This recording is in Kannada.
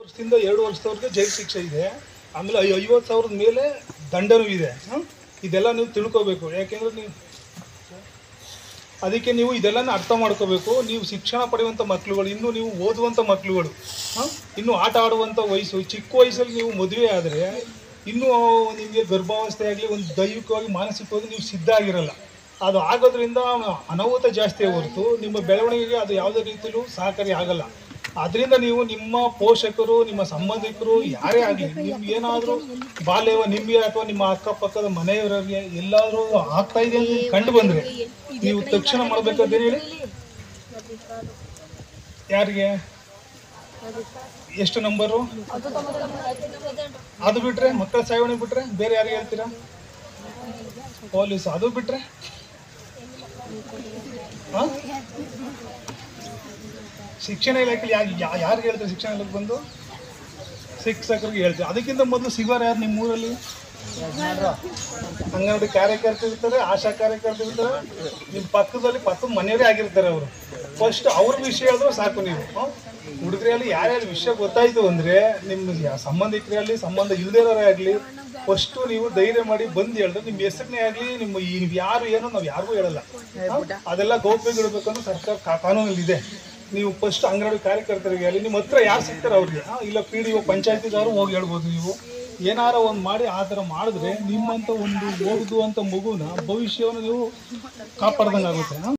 ವರ್ಷದಿಂದ ಎರಡು ವರ್ಷದವರೆಗೆ ಜೈಲು ಶಿಕ್ಷೆ ಇದೆ ಆಮೇಲೆ ಐ- ಐವತ್ತು ಸಾವಿರದ ಮೇಲೆ ದಂಡನೂ ಇದೆ ಹ? ಇದೆಲ್ಲ ನೀವು ತಿಳ್ಕೊಬೇಕು ಯಾಕೆಂದ್ರೆ ನೀವು ಅದಕ್ಕೆ ನೀವು ಇದೆಲ್ಲನ ಅರ್ಥ ಮಾಡ್ಕೋಬೇಕು ನೀವು ಶಿಕ್ಷಣ ಪಡೆಯುವಂಥ ಮಕ್ಕಳುಗಳು ಇನ್ನೂ ನೀವು ಓದುವಂಥ ಮಕ್ಕಳುಗಳು ಹಾಂ ಇನ್ನೂ ಆಟ ಆಡುವಂಥ ವಯಸ್ಸು ಚಿಕ್ಕ ವಯಸ್ಸಲ್ಲಿ ನೀವು ಮದುವೆ ಆದರೆ ಇನ್ನೂ ನಿಮಗೆ ಗರ್ಭಾವಸ್ಥೆ ಆಗಲಿ ಒಂದು ದೈಹಿಕವಾಗಿ ಮಾನಸಿಕವಾಗಿ ನೀವು ಸಿದ್ಧ ಆಗಿರಲ್ಲ ಅದು ಆಗೋದ್ರಿಂದ ಅನಾಹುತ ಜಾಸ್ತಿ ಹೊರತು ನಿಮ್ಮ ಬೆಳವಣಿಗೆಗೆ ಅದು ಯಾವುದೇ ರೀತಿಯಲ್ಲೂ ಸಹಕಾರಿ ಆಗಲ್ಲ ಅದರಿಂದ ನೀವು ನಿಮ್ಮ ಪೋಷಕರು ನಿಮ್ಮ ಸಂಬಂಧಿಕರು ಯಾರೇ ಆಗಲಿ ನಿಮ್ಗೆ ಏನಾದರೂ ಬಾಲ್ಯವ ನಿಮಗೆ ಅಥವಾ ನಿಮ್ಮ ಅಕ್ಕಪಕ್ಕದ ಮನೆಯವರಿಗೆ ಎಲ್ಲಾದರೂ ಆಗ್ತಾ ಇದೆ ಅಂತ ಕಂಡು ಬಂದರೆ ನೀವು ತಕ್ಷಣ ಮಾಡಬೇಕಾದ್ರೆ ಹೇಳಿ ಯಾರಿಗೆ ಎಷ್ಟು ನಂಬರು ಅದು ಬಿಟ್ರೆ ಮಕ್ಕಳ ಸಾಗಣೆ ಬಿಟ್ರೆ ಬೇರೆ ಯಾರಿಗೆ ಹೇಳ್ತೀರಾ ಪೊಲೀಸ್ ಅದು ಬಿಟ್ರೆ ಹಾ? ಶಿಕ್ಷಣ ಇಲಾಖೆಯಲ್ಲಿ ಯಾರು ಯಾರಿಗೆ ಹೇಳ್ತಾರೆ ಶಿಕ್ಷಣ ಇಲಾಖೆ ಬಂದು ಶಿಕ್ಷಕರಿಗೆ ಹೇಳ್ತಾರೆ ಅದಕ್ಕಿಂತ ಮೊದಲು ಸಿಗೋರು ಯಾರು ನಿಮ್ಮ ಊರಲ್ಲಿ ಅಂಗನವಾಡಿ ಕಾರ್ಯಕರ್ತರು ಇರ್ತಾರೆ ಆಶಾ ಕಾರ್ಯಕರ್ತರು ಇರ್ತಾರೆ ನಿಮ್ಮ ಪಕ್ಕದಲ್ಲಿ ಪಕ್ಕದ ಮನೆಯವರೇ ಆಗಿರ್ತಾರೆ ಅವರು ಫಸ್ಟ್ ಅವ್ರ ವಿಷಯ ಹೇಳಿದ್ರೆ ಸಾಕು ನೀವು ಹುಡುಗರಲ್ಲಿ ಯಾರ್ಯಾರ ವಿಷಯ ಗೊತ್ತಾಯ್ತು ಅಂದ್ರೆ ನಿಮ್ಮ ಯಾ- ಸಂಬಂಧಿಕರಲ್ಲಿ ಸಂಬಂಧ ಇಲ್ದಿರೋರೇ ಆಗಲಿ ಫಸ್ಟು ನೀವು ಧೈರ್ಯ ಮಾಡಿ ಬಂದು ಹೇಳಿದ್ರೆ ನಿಮ್ಮ ಹೆಸರನ್ನೇ ಆಗಲಿ ನಿಮ್ಮ ಈ ನೀವು ಯಾರು ಏನೋ ನಾವು ಯಾರಿಗೂ ಹೇಳಲ್ಲ ಹ? ಅದೆಲ್ಲ ಗೌಪ್ಯಗಿಡಬೇಕಂದ್ರೆ ಸರ್ಕಾರ ಕಾ- ಕಾನೂನಲ್ಲಿ ಇದೆ ನೀವು ಫಸ್ಟ್ ಅಂಗನವಾಡಿ ಕಾರ್ಯಕರ್ತರಿಗೆ ಆಗಲಿ ನಿಮ್ಮ ಹತ್ರ ಯಾರು ಸಿಗ್ತಾರೆ ಅವ್ರಿಗೆ ಆ, ಇಲ್ಲ ಪಿ ಡಿ ಒ ಪಂಚಾಯತಿದವರು ಹೋಗಿ ಹೇಳ್ಬೋದು ನೀವು ಏನಾರ ಒಂದು ಮಾಡಿ ಆ ಥರ ಮಾಡಿದ್ರೆ ನಿಮ್ಮಂಥ ಒಂದು ಓದುವಂಥ ಮಗುನ ಭವಿಷ್ಯವನ್ನು ನೀವು ಕಾಪಾಡ್ದಂಗೆ ಆಗುತ್ತೆ ಆ?